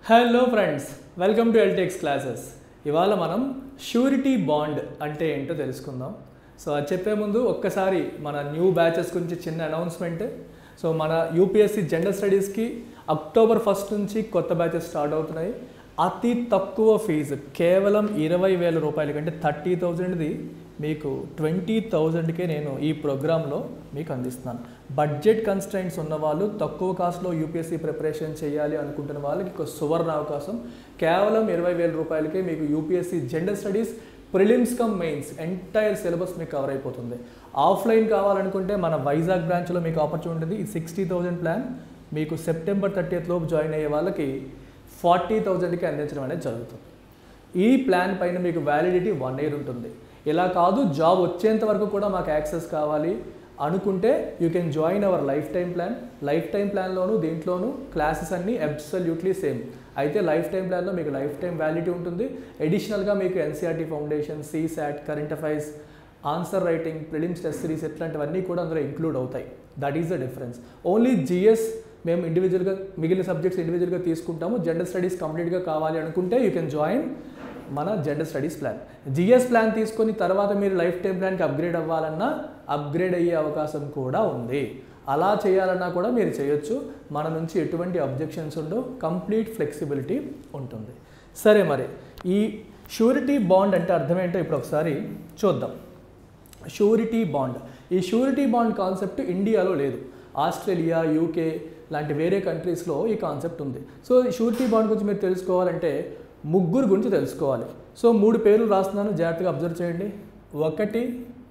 hello friends welcome to Eltex classes ఇవాళ మనం surety bond అంటే ఏంటో తెలుసుకుందాం సో అది చెప్పే ముందు ఒక్కసారి మన న్యూ బ్యాచెస్ గురించి చిన్న అనౌన్స్మెంట్ సో మన యూపీఎస్సీ జెండర్ స్టడీస్కి అక్టోబర్ ఫస్ట్ నుంచి కొత్త బ్యాచెస్ స్టార్ట్ అవుతున్నాయి అతి తక్కువ ఫీజు కేవలం ఇరవై వేల రూపాయల కంటే థర్టీ థౌజండ్ది మీకు ట్వంటీ థౌజండ్కే నేను ఈ ప్రోగ్రాంలో మీకు అందిస్తున్నాను బడ్జెట్ కన్స్టెంట్స్ ఉన్న వాళ్ళు తక్కువ కాస్ట్లో యూపీఎస్సీ ప్రిపరేషన్ చేయాలి అనుకుంటున్న వాళ్ళకి ఒక సువర్ణ అవకాశం కేవలం ఇరవై వేల రూపాయలకే మీకు UPSC gender studies prelims cum mains entire syllabus మీకు కవర్ అయిపోతుంది ఆఫ్లైన్ కావాలనుకుంటే మన వైజాగ్ బ్రాంచ్లో మీకు ఆపర్చునిటీ ఈ సిక్స్టీ థౌజండ్ ప్లాన్ మీకు సెప్టెంబర్ థర్టీఎత్ లోపు జాయిన్ అయ్యే వాళ్ళకి ఫార్టీ థౌజండ్కి అందించడం అనేది జరుగుతుంది ఈ ప్లాన్ పైన మీకు వ్యాలిడిటీ వన్ ఇయర్ ఉంటుంది ఇలా కాదు జాబ్ వచ్చేంత వరకు కూడా మాకు యాక్సెస్ కావాలి అనుకుంటే you can join our lifetime plan lifetime ప్లాన్లోను దీంట్లోనూ క్లాసెస్ అన్నీ అబ్సల్యూట్లీ సేమ్ అయితే లైఫ్ టైం ప్లాన్లో మీకు లైఫ్ టైం వ్యాలిడిటీ ఉంటుంది అడిషనల్గా మీకు NCERT foundation CSAT current affairs answer writing prelims test series ఇట్లాంటివన్నీ కూడా అందులో ఇంక్లూడ్ అవుతాయి that is the difference only GS మేము ఇండివిజువల్గా మిగిలిన సబ్జెక్ట్స్ ఇండివిజువల్గా తీసుకుంటాము జెండర్ స్టడీస్ కంప్లీట్గా కావాలి అనుకుంటే యూ కెన్ జాయిన్ మన gender studies plan GS plan తీసుకొని తర్వాత మీరు లైఫ్ టైం ప్లాన్కి అప్గ్రేడ్ అవ్వాలన్నా అప్గ్రేడ్ అయ్యే అవకాశం కూడా ఉంది అలా చేయాలన్నా కూడా మీరు చేయొచ్చు మన నుంచి ఎటువంటి అబ్జెక్షన్స్ ఉండవు కంప్లీట్ ఫ్లెక్సిబిలిటీ ఉంటుంది సరే మరి ఈ షూరిటీ బాండ్ అంటే అర్థం ఏంటో ఇప్పుడు ఒకసారి చూద్దాం షూరిటీ బాండ్ ఈ షూరిటీ బాండ్ కాన్సెప్ట్ ఇండియాలో లేదు ఆస్ట్రేలియా యూకే లాంటి వేరే కంట్రీస్లో ఈ కాన్సెప్ట్ ఉంది సో ఈ షూరిటీ బాండ్ గురించి మీరు తెలుసుకోవాలంటే ముగ్గురు గురించి తెలుసుకోవాలి సో మూడు పేర్లు రాస్తున్నాను జాగ్రత్తగా అబ్జర్వ్ చేయండి ఒకటి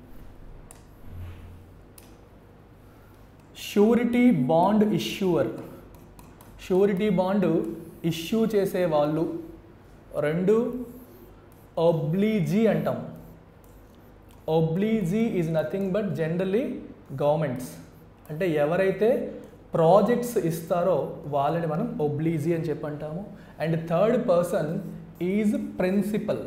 surety bond issuer surety bond issue చేసే వాళ్ళు రెండు ఒబ్లీజీ అంటాం obligee is nothing but generally governments అంటే ఎవరైతే ప్రాజెక్ట్స్ ఇస్తారో వాళ్ళని మనం ఒబ్లీజీ అని చెప్పి అంటాము and third person is principal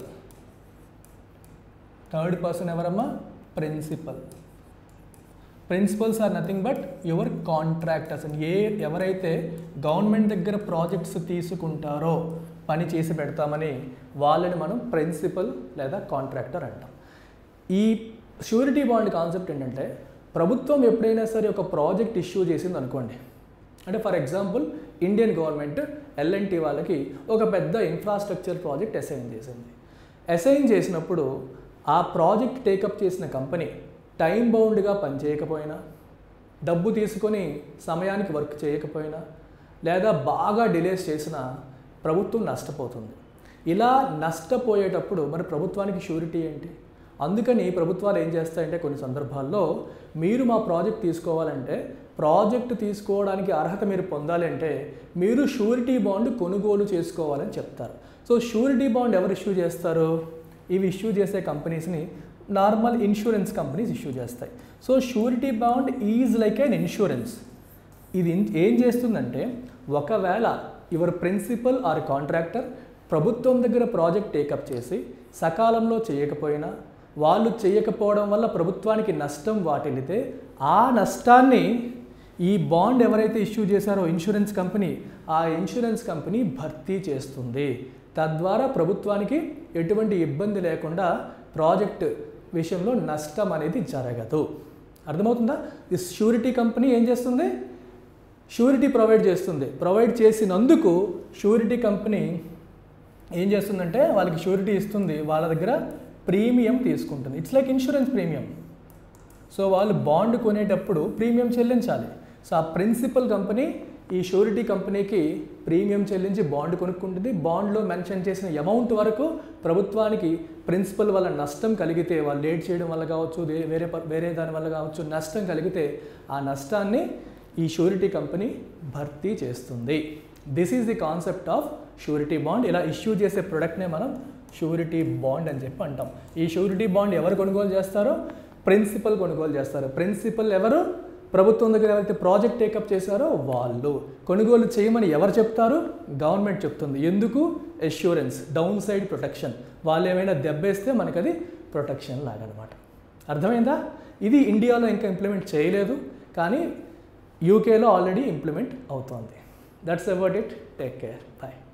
third person ఎవరమ్మా principal principals are nothing but your contractors ఏ ఎవరైతే గవర్నమెంట్ దగ్గర ప్రాజెక్ట్స్ తీసుకుంటారో పని చేసి పెడతామని వాళ్ళని మనం ప్రిన్సిపల్ లేదా కాంట్రాక్టర్ అంటాం ఈ షూరిటీ బాండ్ కాన్సెప్ట్ ఏంటంటే ప్రభుత్వం ఎప్పుడైనా సరే ఒక ప్రాజెక్ట్ ఇష్యూ చేసింది అనుకోండి అంటే for example Indian government L N T వాళ్ళకి ఒక పెద్ద ఇన్ఫ్రాస్ట్రక్చర్ ప్రాజెక్ట్ అసైన్ చేసింది అసైన్ చేసినప్పుడు ఆ ప్రాజెక్ట్ టేకప్ చేసిన కంపెనీ టైం బౌండ్గా పనిచేయకపోయినా డబ్బు తీసుకొని సమయానికి వర్క్ చేయకపోయినా లేదా బాగా డిలేస్ చేసినా ప్రభుత్వం నష్టపోతుంది ఇలా నష్టపోయేటప్పుడు మరి ప్రభుత్వానికి షూరిటీ ఏంటి అందుకని ప్రభుత్వాలు ఏం చేస్తాయంటే కొన్ని సందర్భాల్లో మీరు మా ప్రాజెక్ట్ తీసుకోవాలంటే ప్రాజెక్ట్ తీసుకోవడానికి అర్హత మీరు పొందాలి అంటే మీరు షూరిటీ బాండ్ కొనుగోలు చేసుకోవాలని చెప్తారు సో షూరిటీ బాండ్ ఎవరు ఇష్యూ చేస్తారు ఇవి ఇష్యూ చేసే కంపెనీస్ని నార్మల్ ఇన్సూరెన్స్ కంపెనీస్ ఇష్యూ చేస్తాయి so surety bond is like an insurance ఇది ఇన్- ఏం చేస్తుందంటే ఒకవేళ యువర్ ప్రిన్సిపల్ ఆర్ కాంట్రాక్టర్ ప్రభుత్వం దగ్గర ప్రాజెక్ట్ టేకప్ చేసి సకాలంలో చేయకపోయినా వాళ్ళు చేయకపోవడం వల్ల ప్రభుత్వానికి నష్టం వాటిల్లితే ఆ నష్టాన్ని ఈ బాండ్ ఎవరైతే ఇష్యూ చేశారో ఇన్సూరెన్స్ కంపెనీ ఆ ఇన్సూరెన్స్ కంపెనీ భర్తీ చేస్తుంది తద్వారా ప్రభుత్వానికి ఎటువంటి ఇబ్బంది లేకుండా ప్రాజెక్ట్ విషయంలో నష్టం అనేది జరగదు అర్థమవుతుందా ఈ షూరిటీ కంపెనీ ఏం చేస్తుంది షూరిటీ ప్రొవైడ్ చేస్తుంది ప్రొవైడ్ చేసినందుకు షూరిటీ కంపెనీ ఏం చేస్తుందంటే వాళ్ళకి షూరిటీ ఇస్తుంది వాళ్ళ దగ్గర ప్రీమియం తీసుకుంటుంది it's like insurance premium so వాళ్ళు బాండ్ కొనేటప్పుడు ప్రీమియం చెల్లించాలి సో ఆ ప్రిన్సిపల్ కంపెనీ ఈ షూరిటీ కంపెనీకి ప్రీమియం చెల్లించి బాండ్ కొనుక్కుంటుంది బాండ్లో మెన్షన్ చేసిన అమౌంట్ వరకు ప్రభుత్వానికి ప్రిన్సిపల్ వల్ల నష్టం కలిగితే వాళ్ళు లేట్ చేయడం వల్ల కావచ్చు వే- వేరే ప- వేరే దాని వల్ల కావచ్చు నష్టం కలిగితే ఆ నష్టాన్ని ఈ షూరిటీ కంపెనీ భర్తీ చేస్తుంది this is the concept of surety bond ఇలా ఇష్యూ చేసే ప్రొడక్ట్నే మనం షూరిటీ బాండ్ అని చెప్పి అంటాం ఈ షూరిటీ బాండ్ ఎవరు కొనుగోలు చేస్తారో ప్రిన్సిపల్ కొనుగోలు చేస్తారు ప్రిన్సిపల్ ఎవరు ప్రభుత్వం దగ్గర ఎవరైతే ప్రాజెక్ట్ టేకప్ చేశారో వాళ్ళు కొనుగోలు చేయమని ఎవరు చెప్తారు గవర్నమెంట్ చెప్తుంది ఎందుకు ఎష్యూరెన్స్ డౌన్ సైడ్ ప్రొటెక్షన్ వాళ్ళు ఏమైనా దెబ్బేస్తే మనకు అది ప్రొటెక్షన్ లాగనమాట అర్థమైందా ఇది ఇండియాలో ఇంకా ఇంప్లిమెంట్ చేయలేదు కానీ యూకేలో ఆల్రెడీ ఇంప్లిమెంట్ అవుతోంది that's about it take care bye